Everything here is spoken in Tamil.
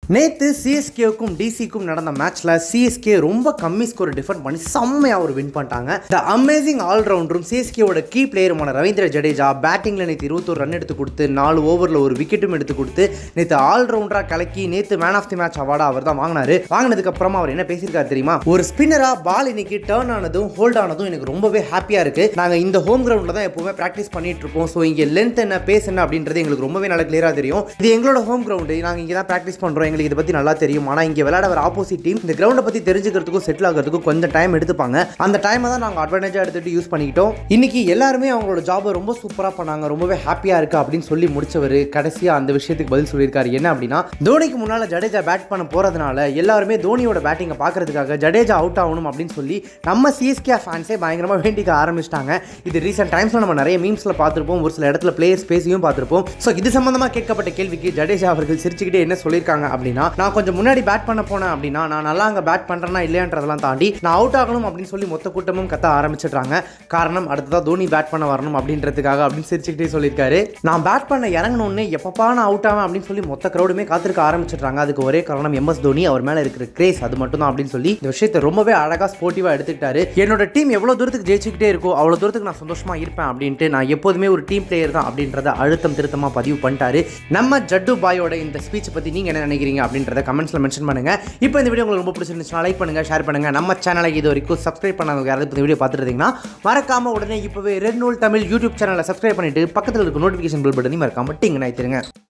நேற்று சிஎஸ்கேவுக்கும் டிசிக்கும் நடந்த மேட்ச்ல சிஎஸ்கே ரொம்ப கம்மி ஸ்கோர் டிஃபெண்ட் பண்ணி செம்மையாக ஒரு வின் பண்ணிட்டாங்க த அமேசிங் ஆல்ரவுண்டரும் சிஎஸ்கேவோட கீ பிளேயருமான ரவீந்திர ஜடேஜா பேட்டிங்கில் நேற்று இருபத்தொரு ரன் எடுத்து கொடுத்து நாலு ஓவரில் ஒரு விக்கெட்டும் எடுத்து கொடுத்து நேற்று ஆல்ரவுண்டராக கலக்கி நேற்று மேன் ஆஃப் தி மேட்ச் அவார்டை அவர் தான் வாங்கினாரு வாங்கினதுக்கு அப்புறமா அவர் என்ன பேசியிருக்காரு தெரியுமா ஒரு ஸ்பின்னரா பால் இன்னைக்கு டேர்ன் ஆனதும் ஹோல்ட் ஆனதும் எனக்கு ரொம்பவே ஹாப்பியாக இருக்கு நாங்கள் இந்த ஹோம் கிரவுண்டில் தான் எப்பவுமே ப்ராக்டிஸ் பண்ணிட்டு இருப்போம் ஸோ இங்கே லென்த் என்ன பேஸ் என்ன அப்படின்றது எங்களுக்கு ரொம்பவே நல்லா கிளியராக தெரியும் இது எங்களோட ஹோம் கிரவுண்டு நாங்கள் இங்கே தான் ப்ராக்டிஸ் பண்ணுறோம் எங்களுக்கு இதை பற்றி நல்லா தெரியும் ஆனால் இங்கே விளையாட வர ஆப்போசிட் டீம் இந்த கிரவுண்டை பற்றி தெரிஞ்சுக்கிறதுக்கும் செட்டில் ஆகிறதுக்கும் கொஞ்சம் டைம் எடுத்துப்பாங்க அந்த டைமை தான் நாங்கள் அட்வான்டேஜாக எடுத்துகிட்டு யூஸ் பண்ணிக்கிட்டோம் இன்னைக்கு எல்லாருமே அவங்களோட ஜாபை ரொம்ப சூப்பராக பண்ணாங்க ரொம்பவே ஹாப்பியாக இருக்கு அப்படின்னு சொல்லி முடிச்சவர் கடைசியாக அந்த விஷயத்துக்கு பதில் சொல்லியிருக்காரு என்ன அப்படின்னா தோனிக்கு முன்னால் ஜடேஜா பேட் பண்ண போகிறதுனால எல்லாருமே தோனியோட பேட்டிங்கை பார்க்கறதுக்காக ஜடேஜா அவுட் ஆகணும் அப்படின்னு சொல்லி நம்ம சிஎஸ்கே ஃபேன்ஸே பயங்கரமாக வேண்டிக்க ஆரம்பிச்சிட்டாங்க இது ரீசெண்ட் டைம்ஸில் நம்ம நிறைய மீம்ஸில் பார்த்துருப்போம் ஒரு சில இடத்துல பிளேயர்ஸ் பேசியும் பார்த்துருப்போம் ஸோ இது சம்பந்தமாக கேட்கப்பட்ட கேள்விக்கு ஜடேஜா அவர்கள் சிரிச்சுக்கிட்டே என்ன சொல்லியிருக்காங்க அப்படின்னா நான் கொஞ்சம் முன்னாடி பேட் பண்ண போனேன் அப்படின்னா நான் நல்லா அங்கே பேட் பண்ணுறேன்னா இல்லையான்றதெல்லாம் தாண்டி நான் அவுட் ஆகணும் அப்படின்னு சொல்லி மொத்த கூட்டமும் கத்த ஆரம்பிச்சிடுறாங்க காரணம் அடுத்ததாக தோனி பேட் பண்ண வரணும் அப்படின்றதுக்காக அப்படின்னு சிரிச்சுக்கிட்டே சொல்லியிருக்காரு நான் பேட் பண்ண இறங்கணும்னு எப்பப்பா நான் அவுட் ஆவேன் அப்படின்னு சொல்லி மொத்த க்ரௌடுமே காத்திருக்க ஆரம்பிச்சிடுறாங்க அதுக்கு ஒரே காரணம் எம்எஸ் தோனி அவர் மேலே இருக்கிற கிரேஸ் அது மட்டும் தான் அப்படின்னு சொல்லி இந்த விஷயத்தை ரொம்பவே அழகாக ஸ்போர்ட்டிவாக எடுத்துக்கிட்டாரு என்னோட டீம் எவ்வளோ தூரத்துக்கு ஜெயிச்சுக்கிட்டே இருக்கோ அவ்வளோ தூரத்துக்கு நான் சந்தோஷமா இருப்பேன் அப்படின்ட்டு நான் எப்போதுமே ஒரு டீம் பிளேயர் தான் அப்படின்றத அழுத்தம் திருத்தமாக பதிவு பண்ணிட்டாரு நம்ம ஜட்டு பாயோட இந்த ஸ்பீச் பற்றி நீங்கள் என்ன நினைக்கிறீங்க அப்படின்றத கமெண்ட்ஸில் மென்ஷன் பண்ணுங்க இப்போ இந்த வீடியோ உங்களுக்கு ரொம்ப பிடிச்சிருந்துச்சுன்னா லைக் பண்ணுங்க ஷேர் பண்ணுங்க நம்ம சேனலை இது வரைக்கும் சப்ஸ்கிரைப் பண்ணாதவங்க யாராவது இந்த வீடியோ பார்த்துட்டு இருந்தீங்கன்னா மறக்காம உடனே இப்போவே ரெட் நூல் தமிழ் யூடியூப் சேனலை சப்ஸ்கிரைப் பண்ணிட்டு பக்கத்தில் இருக்க நோட்டிஃபிகேஷன் பில் பட்டனையும் மறக்காம டிங் நினைத்துருங்க